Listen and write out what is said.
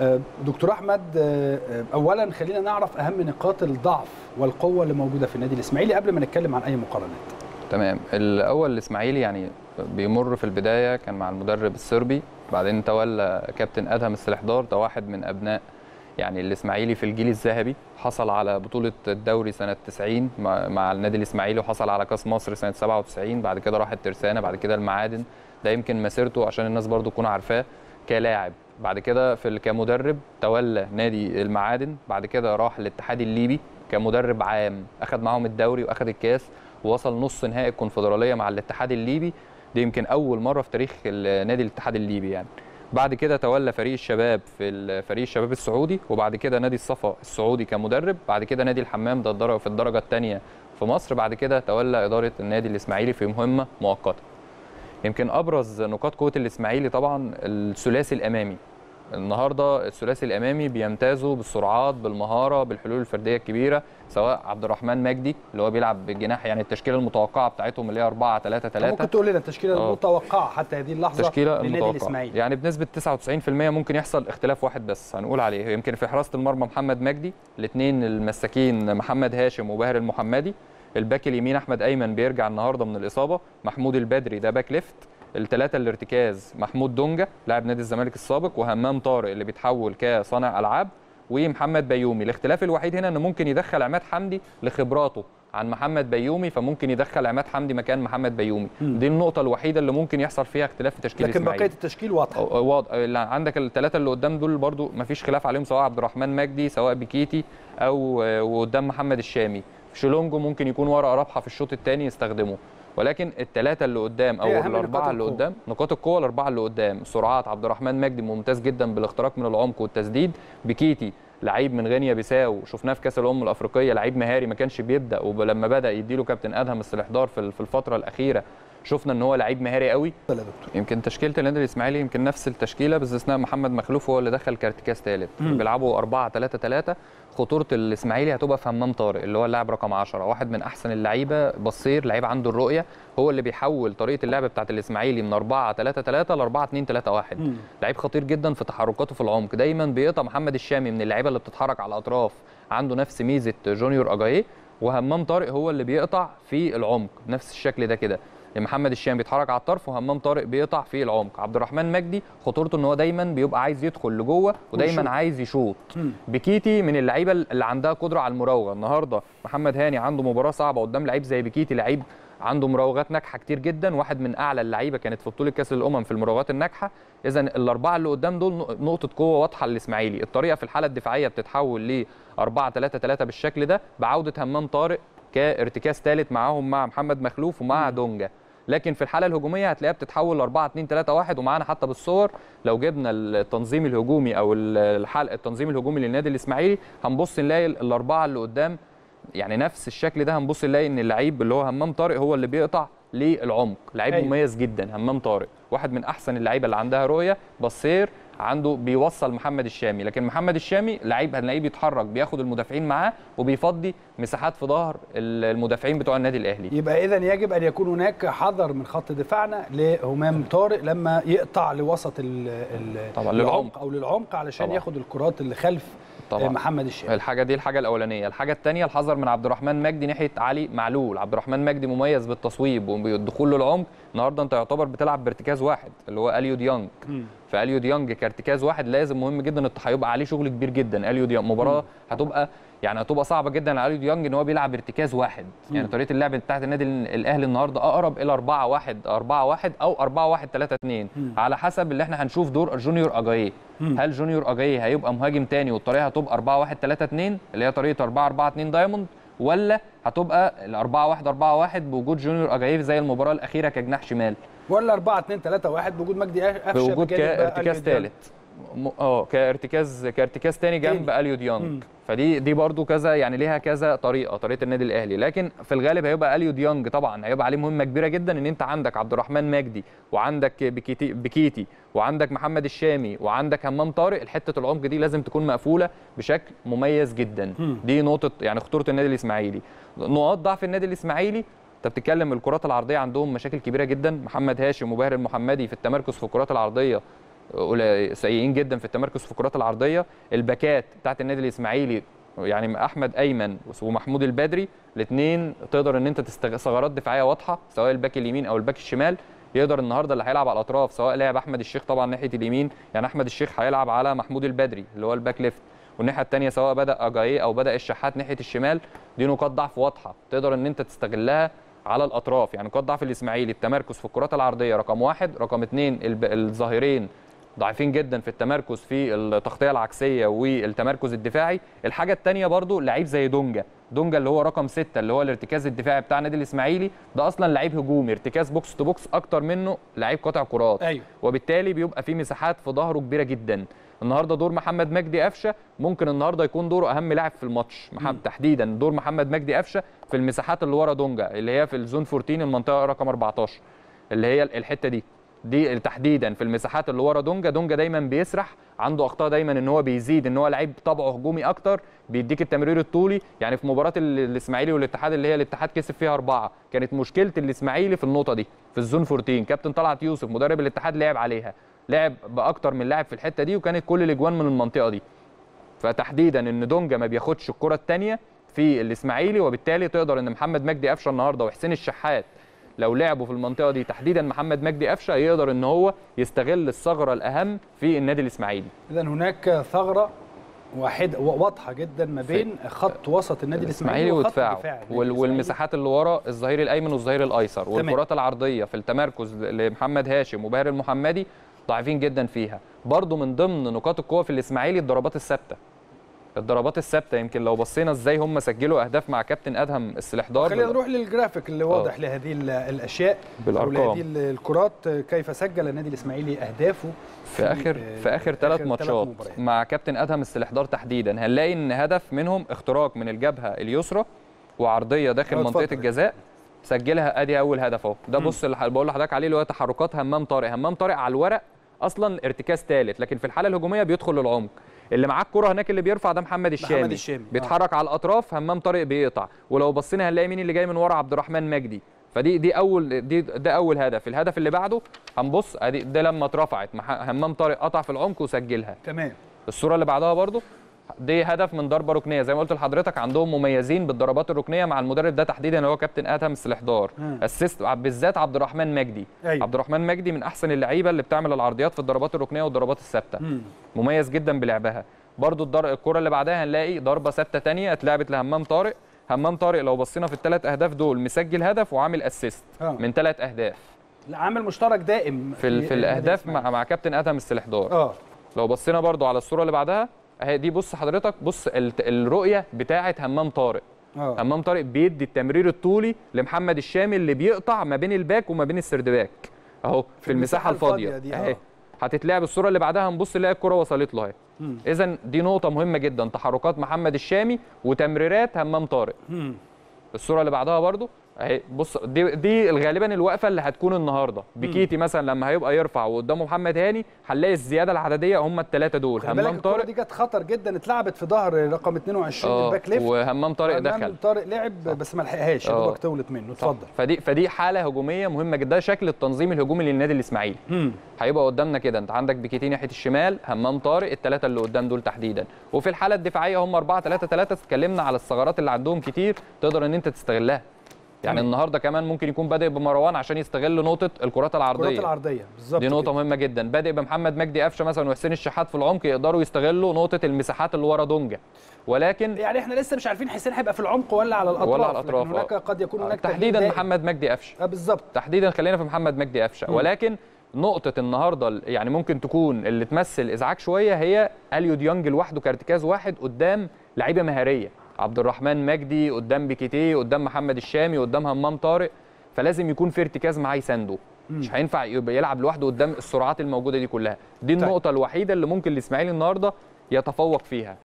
دكتور احمد اولا خلينا نعرف اهم نقاط الضعف والقوه اللي موجوده في النادي الاسماعيلي قبل ما نتكلم عن اي مقارنات تمام الاول الاسماعيلي يعني بيمر في البدايه كان مع المدرب الصربي بعدين تولى كابتن ادهم السلحدار ده واحد من ابناء يعني الاسماعيلي في الجيل الذهبي حصل على بطوله الدوري سنه 90 مع النادي الاسماعيلي وحصل على كاس مصر سنه 97 بعد كده راح الترسانه بعد كده المعادن ده يمكن مسيرته عشان الناس برضو تكون عارفاه كلاعب بعد كده في كمدرب تولى نادي المعادن بعد كده راح الاتحاد الليبي كمدرب عام اخذ معاهم الدوري واخذ الكاس ووصل نص نهائي الكونفدراليه مع الاتحاد الليبي دي يمكن اول مره في تاريخ نادي الاتحاد الليبي يعني بعد كده تولى فريق الشباب في فريق الشباب السعودي وبعد كده نادي الصفا السعودي كمدرب بعد كده نادي الحمام ده في الدرجه الثانيه في مصر بعد كده تولى اداره النادي الاسماعيلي في مهمه مؤقته يمكن ابرز نقاط قوه الاسماعيلي طبعا الثلاثي الامامي النهارده الثلاثي الامامي بيمتازوا بالسرعات بالمهاره بالحلول الفرديه الكبيره سواء عبد الرحمن مجدي اللي هو بيلعب بالجناح يعني التشكيله المتوقعه بتاعتهم اللي هي 4 3 3 ممكن تقول لنا التشكيله أوه. المتوقعه حتى هذه اللحظه التشكيله المتوقعه يعني بنسبه 99% ممكن يحصل اختلاف واحد بس هنقول عليه يمكن في حراسه المرمى محمد مجدي الاثنين المساكين محمد هاشم وباهر المحمدي الباك اليمين احمد ايمن بيرجع النهارده من الاصابه محمود البدري ده باك ليفت الثلاثه الارتكاز محمود دونجا لاعب نادي الزمالك السابق وهمام طارق اللي بيتحول كصانع العاب ومحمد بيومي الاختلاف الوحيد هنا انه ممكن يدخل عماد حمدي لخبراته عن محمد بيومي فممكن يدخل عماد حمدي مكان محمد بيومي م. دي النقطه الوحيده اللي ممكن يحصل فيها اختلاف في تشكيل لكن بقيه التشكيل واضحه واضح عندك الثلاثه اللي قدام دول برضو مفيش خلاف عليهم سواء عبد الرحمن مجدي سواء بكيتي او وقدام محمد الشامي شيلونجو ممكن يكون ورقه رابحه في الشوط الثاني يستخدمه ولكن الثلاثه اللي قدام او الاربعه اللي قدام نقاط القوه الاربعه اللي قدام سرعات عبد الرحمن مجدي ممتاز جدا بالاختراق من العمق والتسديد بكيتي لعيب من غينيا بيساو شفناه في كاس الامم الافريقيه لعيب مهاري ما كانش بيبدا ولما بدا يديله كابتن ادهم السلحدار في الفتره الاخيره شفنا ان هو لعيب مهاري قوي يمكن تشكيله النادي الاسماعيلي يمكن نفس التشكيله باستثناء محمد مخلوف هو اللي دخل كارتكاز ثالث بيلعبوا 4 3 3 خطوره الاسماعيلي هتبقى في همام طارق اللي هو اللاعب رقم 10 واحد من احسن اللعيبه بصير لعيب عنده الرؤيه هو اللي بيحول طريقه اللعب بتاعه الاسماعيلي من 4 3 3 ل 4 2 3 1 لعيب خطير جدا في تحركاته في العمق دايما بيقطع محمد الشامي من اللعيبه اللي بتتحرك على الاطراف عنده نفس ميزه جونيور اجاي وهمام طارق هو اللي بيقطع في العمق بنفس الشكل ده كده محمد الشام بيتحرك على الطرف وهمام طارق بيقطع في العمق عبد الرحمن مجدي خطورته ان هو دايما بيبقى عايز يدخل لجوه ودايما وشوط. عايز يشوط بكيتي من اللعيبه اللي عندها قدره على المراوغه النهارده محمد هاني عنده مباراه صعبه قدام لعيب زي بكيتي لعيب عنده مراوغات ناجحه كتير جدا واحد من اعلى اللعيبه كانت في بطوله كاس الامم في المراوغات الناجحه اذا الاربعه اللي قدام دول نقطه قوه واضحه للاسماعيلي الطريقه في الحاله الدفاعيه بتتحول ل 4 3 3 بالشكل ده بعوده همام طارق كارتكاز ثالث معاهم مع محمد مخلوف ومع دونجا لكن في الحاله الهجوميه هتلاقيها بتتحول ل 4 2 3 1 ومعانا حتى بالصور لو جبنا التنظيم الهجومي او الحلقه التنظيم الهجومي للنادي الاسماعيلي هنبص نلاقي الاربعه اللي قدام يعني نفس الشكل ده هنبص نلاقي ان اللعيب اللي هو همام طارق هو اللي بيقطع للعمق لعيب أيوة. مميز جدا همام طارق واحد من احسن اللعيبه اللي عندها رؤيه بصير عنده بيوصل محمد الشامي لكن محمد الشامي لعيب هنلاقيه بيتحرك بياخد المدافعين معاه وبيفضي مساحات في ظهر المدافعين بتوع النادي الاهلي يبقى اذا يجب ان يكون هناك حذر من خط دفاعنا لهمام طارق لما يقطع لوسط ال طبعا للعمق او للعمق علشان طبعا. ياخد الكرات اللي خلف طبعا. محمد الشامي الحاجه دي الحاجه الاولانيه الحاجه الثانيه الحذر من عبد الرحمن مجدي ناحيه علي معلول عبد الرحمن مجدي مميز بالتصويب والدخول للعمق النهارده انت يعتبر بتلعب بارتكاز واحد اللي هو اليو ديانج فاليو ديانج كارتكاز واحد لازم مهم جدا هيبقى عليه شغل كبير جدا اليو ديانج مباراه هتبقى يعني هتبقى صعبه جدا على اليو ديانج ان هو بيلعب ارتكاز واحد مم. يعني طريقه اللعب بتاعت النادي الاهلي النهارده اقرب الى 4 1 4 1 او 4 1 3 2 على حسب اللي احنا هنشوف دور جونيور اجاي هل جونيور اجاي هيبقى مهاجم تاني والطريقه هتبقى 4 1 3 2 اللي هي طريقه 4 4 2 دايموند ولا هتبقى ال 4 1 4 1 بوجود جونيور اجاي زي المباراه الاخيره كجناح شمال ولا 4 2 3 1 بوجود مجدي قفشه بوجود كارتكاز ثالث اه كارتكاز كارتكاز تاني جنب اليو ديانج فدي دي برده كذا يعني ليها كذا طريقه طريقه النادي الاهلي لكن في الغالب هيبقى اليو ديانج طبعا هيبقى عليه مهمه كبيره جدا ان انت عندك عبد الرحمن مجدي وعندك بكيتي, بكيتي وعندك محمد الشامي وعندك همام طارق الحته العمق دي لازم تكون مقفوله بشكل مميز جدا دي نقطه يعني خطوره النادي الاسماعيلي نقاط ضعف النادي الاسماعيلي انت بتتكلم الكرات العرضيه عندهم مشاكل كبيره جدا محمد هاشم وباهر المحمدي في التمركز في الكرات العرضيه قليل- سيئين جدا في التمركز في الكرات العرضيه الباكات بتاعت النادي الاسماعيلي يعني احمد ايمن ومحمود البدري الاثنين تقدر ان انت تستغل ثغرات دفاعيه واضحه سواء الباك اليمين او الباك الشمال يقدر النهارده اللي هيلعب على الاطراف سواء لاعب احمد الشيخ طبعا ناحيه اليمين يعني احمد الشيخ هيلعب على محمود البدري اللي هو الباك ليفت والناحيه الثانيه سواء بدا اجاييه او بدا الشحات ناحيه الشمال دي نقاط ضعف واضحه تقدر ان انت تستغلها على الاطراف يعني نقاط ضعف الاسماعيلي التمركز في الكرات العرضيه رقم واحد رقم اثنين الب- الظاهرين ضعيفين جدا في التمركز في التغطيه العكسيه والتمركز الدفاعي الحاجه الثانيه برضو لعيب زي دونجا دونجا اللي هو رقم ستة اللي هو الارتكاز الدفاعي بتاع النادي الاسماعيلي ده اصلا لعيب هجومي ارتكاز بوكس تو بوكس اكتر منه لعيب قاطع كرات ايوه وبالتالي بيبقى في مساحات في ظهره كبيره جدا النهارده دور محمد مجدي قفشه ممكن النهارده يكون دوره اهم لاعب في الماتش محمد تحديدا دور محمد مجدي قفشه في المساحات اللي ورا دونجا اللي هي في الزون 14 المنطقه رقم 14 اللي هي الحته دي دي تحديدا في المساحات اللي ورا دونجا دونجا دايما بيسرح عنده اخطاء دايما ان هو بيزيد ان هو لعيب طبعه هجومي اكتر بيديك التمرير الطولي يعني في مباراه ال- الاسماعيلي والاتحاد اللي هي الاتحاد كسب فيها اربعه كانت مشكله الاسماعيلي في النقطه دي في الزون 14 كابتن طلعت يوسف مدرب الاتحاد لعب عليها لعب باكتر من لاعب في الحته دي وكانت كل الاجوان من المنطقه دي فتحديدا ان دونجا ما بياخدش الكره الثانيه في الاسماعيلي وبالتالي تقدر ان محمد مجدي قفشه النهارده وحسين الشحات لو لعبوا في المنطقه دي تحديدا محمد مجدي قفشه يقدر ان هو يستغل الثغره الاهم في النادي الاسماعيلي اذا هناك ثغره واحده واضحه جدا ما بين خط وسط النادي الاسماعيلي الاسماعيلي وخط ودفاعه دفاع النادي وال- الإسماعيلي. والمساحات اللي ورا الظهير الايمن والظهير الايسر تمام. والكرات العرضيه في التمركز لمحمد هاشم وباهر المحمدي ضعيفين جدا فيها برضو من ضمن نقاط القوه في الاسماعيلي الضربات الثابته الضربات الثابته يمكن لو بصينا ازاي هم سجلوا اهداف مع كابتن ادهم السلحدار خلينا نروح للجرافيك اللي واضح لهذه ال- الاشياء بالأرقام. ولهذه ال- الكرات كيف سجل النادي الاسماعيلي اهدافه في اخر في اخر ثلاث ماتشات مباريات. مع كابتن ادهم السلحدار تحديدا هنلاقي ان هدف منهم اختراق من الجبهه اليسرى وعرضيه داخل آه، منطقه اتفضل. الجزاء سجلها ادي اول هدف اهو ده بص اللي بقول لحضرتك عليه اللي هو تحركات همام طارق همام طارق على الورق اصلا ارتكاز ثالث لكن في الحاله الهجوميه بيدخل للعمق اللي معاه الكره هناك اللي بيرفع ده محمد الشامي, الشامي، آه. بيتحرك على الاطراف همام طارق بيقطع ولو بصينا هنلاقي مين اللي جاي من ورا عبد الرحمن مجدي فدي دي اول دي ده اول هدف الهدف اللي بعده هنبص ادي ده لما اترفعت مح- همام طارق قطع في العمق وسجلها تمام الصوره اللي بعدها برضو دي هدف من ضربه ركنيه زي ما قلت لحضرتك عندهم مميزين بالضربات الركنيه مع المدرب ده تحديدا اللي هو كابتن ادهم السلحدار مم. اسيست بالذات عبد الرحمن مجدي أيوة. عبد الرحمن مجدي من احسن اللعيبه اللي بتعمل العرضيات في الضربات الركنيه والضربات الثابته مم. مميز جدا بلعبها برضو الدر... الكره اللي بعدها هنلاقي ضربه ثابته ثانيه اتلعبت لهمام طارق همام طارق لو بصينا في الثلاث اهداف دول مسجل هدف وعامل اسيست آه. من ثلاث اهداف لا، عامل مشترك دائم في, ال... في النادي الاهداف الإسماعيلي. مع مع كابتن ادهم السلحدار اه لو بصينا برضو على الصوره اللي بعدها اهي دي بص حضرتك بص ال- الرؤيه بتاعه همام طارق اه همام طارق بيدي التمرير الطولي لمحمد الشامي اللي بيقطع ما بين الباك وما بين السردباك اهو في, المساحه الفاضيه دي، اهي آه. هتتلعب الصوره اللي بعدها هنبص نلاقي الكره وصلت له اهي مم. اذا دي نقطه مهمه جدا تحركات محمد الشامي وتمريرات همام طارق مم. الصوره اللي بعدها برضو اهي بص دي دي غالبا الوقفه اللي هتكون النهارده بكيتي مثلا لما هيبقى يرفع وقدامه محمد هاني هنلاقي الزياده العدديه هم الثلاثه دول خلي بالك همام الكرة طارق دي جت خطر جدا اتلعبت في ظهر رقم 22 آه، الباك ليفت وهمام طارق أمام دخل طارق لعب بس ما لحقهاش يا آه. دوبك طولت منه اتفضل فدي فدي حاله هجوميه مهمه جدا ده شكل التنظيم الهجومي للنادي الاسماعيلي مم. هيبقى قدامنا كده انت عندك بيكيتي ناحيه الشمال همام طارق الثلاثه اللي قدام دول تحديدا وفي الحاله الدفاعيه هم 4 3 3 اتكلمنا على الثغرات اللي عندهم كتير تقدر ان انت تستغلها يعني تمام. النهارده كمان ممكن يكون بادئ بمروان عشان يستغل نقطه الكرات العرضيه الكرات العرضيه بالظبط دي نقطة كده. مهمة جدا، بادئ بمحمد مجدي قفشة مثلا وحسين الشحات في العمق يقدروا يستغلوا نقطة المساحات اللي ورا دونجا، ولكن يعني احنا لسه مش عارفين حسين هيبقى في العمق ولا على الاطراف ولا على الأطراف، لكن هناك آه. قد يكون هناك تغيير تحديدا دائم. محمد مجدي قفشة، اه بالظبط تحديدا خلينا في محمد مجدي قفشة، مم. ولكن نقطة النهارده يعني ممكن تكون اللي تمثل ازعاج شوية هي اليو ديانج لوحده كارتكاز واحد قدام لعيبة مهارية، عبد الرحمن مجدي قدام بيكيتيه قدام محمد الشامي قدام همام طارق فلازم يكون في ارتكاز معاه يسانده مش هينفع يبقى يلعب لوحده قدام السرعات الموجوده دي كلها دي طيب. النقطه الوحيده اللي ممكن الاسماعيلي النهارده يتفوق فيها